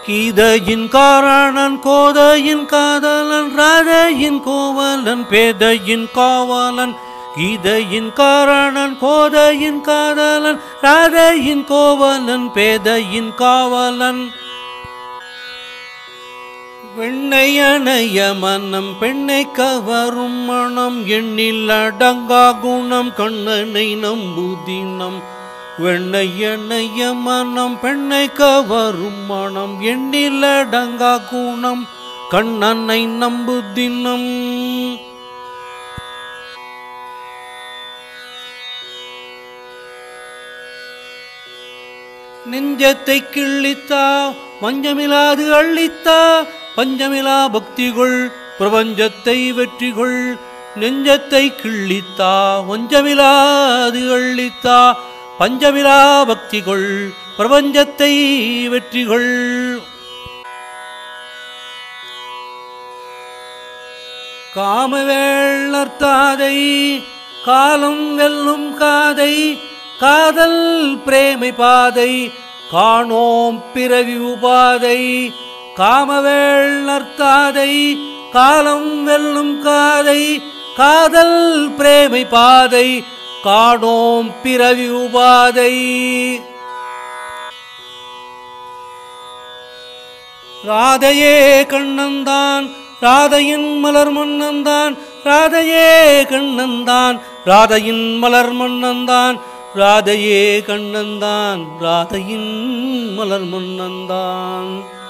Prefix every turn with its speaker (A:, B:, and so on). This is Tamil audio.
A: கீதையின் காரணன் கோதையின் காதலன் ராதையின் கோவலன் பேதையின் காவலன் கீதையின் காரணன் கோதையின் காதலன் ராதையின் கோவலன் பேதையின் காவலன் வெண்ணையனைய மனம் பெண்ணை கவரும் மனம் எண்ணில் அடங்கா குணம் கண்ணனை நம்புதினம் வெண்ணையனைய மனம் பெண்ணை கவரும் மனம் எண்ணில் அடங்கா குணம் கண்ணனை நம்புதினம் நெஞ்சத்தை கிள்ளித்தா மஞ்சமிலாது அள்ளித்தா பஞ்சமிலா பக்திகள் பிரபஞ்சத்தை வெற்றிகள் நெஞ்சத்தை கிள்ளித்தா வஞ்சமிலாது அள்ளித்தா பஞ்சமிலா பக்திகள் பிரபஞ்சத்தை வெற்றிகள் காமவேளர்த்தாதை காலம் வெல்லும் காதை காதல் பிரேமை பாதை காணோம் பிறவி உபாதை காமவேள் நர்த்தாதை காலம் வெல்லும் காதை காதல் பிரேமை பாதை காணோம் பிறவி உபாதை ராதையே கண்ணந்தான் ராதையின் மலர் மன்னந்தான் ராதையே கண்ணந்தான் ராதையின் மலர் மன்னந்தான் ராதையே கண்ணந்தான் ராதையின் மலர் மன்னந்தான்